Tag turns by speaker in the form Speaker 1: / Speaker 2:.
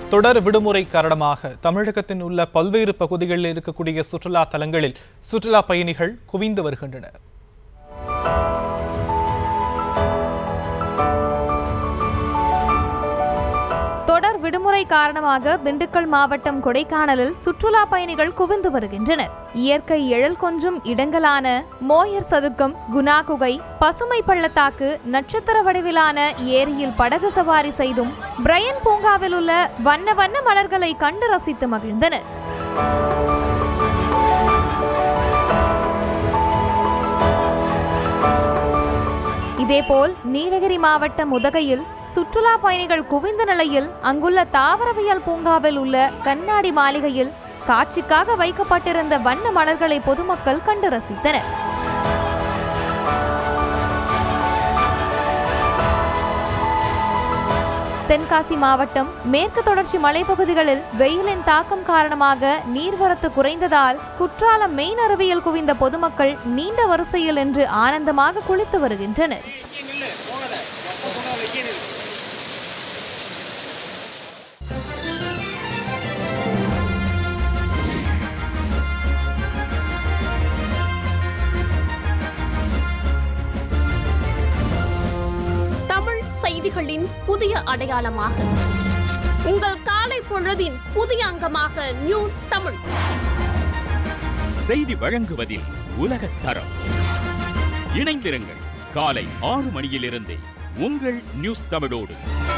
Speaker 1: தொடர் விடுமுறை காரணமாக தமிழகத்தின் உள்ள பல்வேறு பகுதிகளில் இருக்கக்கூடிய சுற்றுலா தலங்களில் சுற்றுலா பயணிகள் குவிந்து வருகின்றனர்
Speaker 2: தொடர் விடுமுறை காரணமாக திண்டுக்கல் மாவட்டம் கொடைக்கானலில் சுற்றுலா பயணிகள் குவிந்து வருகின்றனர் இயற்கை எழில் கொஞ்சும் இடங்களான மோயர் சதுக்கம் குணா குகை பசுமை பள்ளத்தாக்கு நட்சத்திர வடிவிலான ஏரியில் படகு சவாரி செய்தும் பிரையன் பூங்காவில் உள்ள வண்ண வண்ண மலர்களை கண்டு ரசித்து மகிழ்ந்தனர் இதேபோல் நீலகிரி மாவட்டம் உதகையில் சுற்றுலா பயணிகள் குவிந்த நிலையில் அங்குள்ள தாவரவியல் பூங்காவில் உள்ள கண்ணாடி மாளிகையில் காட்சிக்காக வைக்கப்பட்டிருந்த வண்ண மலர்களை பொதுமக்கள் கண்டு ரசித்தனர் தென்காசி மாவட்டம் மேற்கு தொடர்ச்சி மலைப்பகுதிகளில் வெயிலின் தாக்கம் காரணமாக நீர்வரத்து குறைந்ததால் குற்றாலம் மெயின் அருவியில் குவிந்த பொதுமக்கள் நீண்ட வரிசையில் என்று ஆனந்தமாக குளித்து வருகின்றனர்
Speaker 3: தமிழ் செய்திகளின் புதிய அடையாளமாக உங்கள் காலை பொழுதின் புதிய அங்கமாக நியூஸ் தமிழ்
Speaker 4: செய்தி வழங்குவதில் உலகத் தரம் இணைந்திருங்கள் காலை ஆறு மணியிலிருந்தே உங்கள் நியூஸ் தமிழோடு